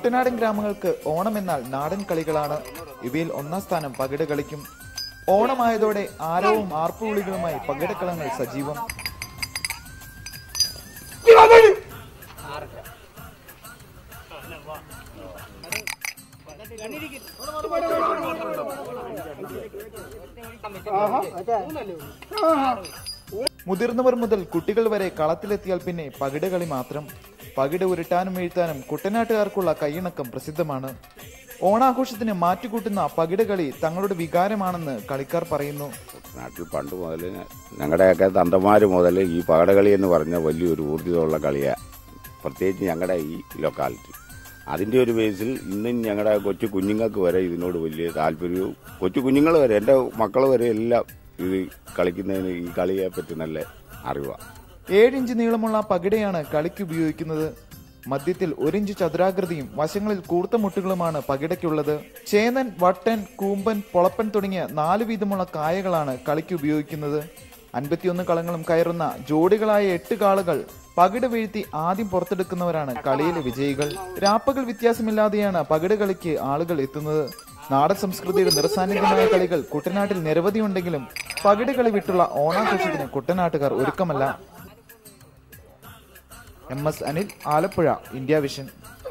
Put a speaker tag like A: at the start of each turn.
A: കുട്ടനാടൻ ഗ്രാമങ്ങൾക്ക് ഓണം എന്നാൽ നാടൻ കളികളാണ് ഇവയിൽ ഒന്നാം സ്ഥാനം പകിട കളിക്കും ഓണമായതോടെ ആരവവും ആർപ്പുവിളികളുമായി പകിടക്കളങ്ങൾ സജീവം മുതിർന്നവർ മുതൽ കുട്ടികൾ വരെ കളത്തിലെത്തിയാൽ പിന്നെ പകിട കളി മാത്രം പകിട ഉരുട്ടാനും വീഴ്ത്താനും കുട്ടനാട്ടുകാർക്കുള്ള കൈയിണക്കം പ്രസിദ്ധമാണ് ഓണാഘോഷത്തിന് മാറ്റുകൂട്ടുന്ന പകിട കളി തങ്ങളുടെ വികാരമാണെന്ന് കളിക്കാർ പറയുന്നു
B: നാട്ടിൽ പണ്ട് മുതൽ ഞങ്ങളുടെയൊക്കെ തന്തമാർ മുതൽ ഈ പകടകളി എന്ന് പറഞ്ഞ വലിയൊരു ഊർജ്ജമുള്ള കളിയാണ് പ്രത്യേകിച്ച് ഞങ്ങളുടെ ഈ ലൊക്കാലിറ്റി അതിൻ്റെ ഒരു ബേസിൽ ഇന്നും ഞങ്ങളുടെ കൊച്ചു കുഞ്ഞുങ്ങൾക്ക് വരെ ഇതിനോട് വലിയ താല്പര്യവും കൊച്ചു കുഞ്ഞുങ്ങൾ വരെ എൻ്റെ മക്കൾ വരെ എല്ലാം ഇത് കളിക്കുന്നതിന് ഈ കളിയെ പറ്റി നല്ല അറിവാണ്
A: ഏഴിഞ്ച് നീളമുള്ള പകിടയാണ് കളിക്ക് ഉപയോഗിക്കുന്നത് മധ്യത്തിൽ ഒരിഞ്ച് ചതുരാകൃതിയും വശങ്ങളിൽ കൂർത്ത മുട്ടുകളുമാണ് പകിടയ്ക്കുള്ളത് ചേനൻ വട്ടൻ കൂമ്പൻ പൊളപ്പൻ തുടങ്ങിയ നാല് വീതമുള്ള കായകളാണ് കളിക്ക് ഉപയോഗിക്കുന്നത് അൻപത്തിയൊന്ന് കളങ്ങളും കയറുന്ന ജോഡികളായ എട്ട് കാളുകൾ പകിട വീഴ്ത്തി ആദ്യം പുറത്തെടുക്കുന്നവരാണ് കളിയിലെ വിജയികൾ രാപ്പകൽ വ്യത്യാസമില്ലാതെയാണ് പകിട കളിക്ക് ആളുകൾ എത്തുന്നത് നാടൻ സംസ്കൃതിയുടെ നിറസാന്നിധ്യമായ കളികൾ കുട്ടനാട്ടിൽ നിരവധിയുണ്ടെങ്കിലും പകിട കളി വിട്ടുള്ള ഓണാഘോഷത്തിന് കുട്ടനാട്ടുകാർ ഒരുക്കമല്ല M S Anil Alappuzha India vision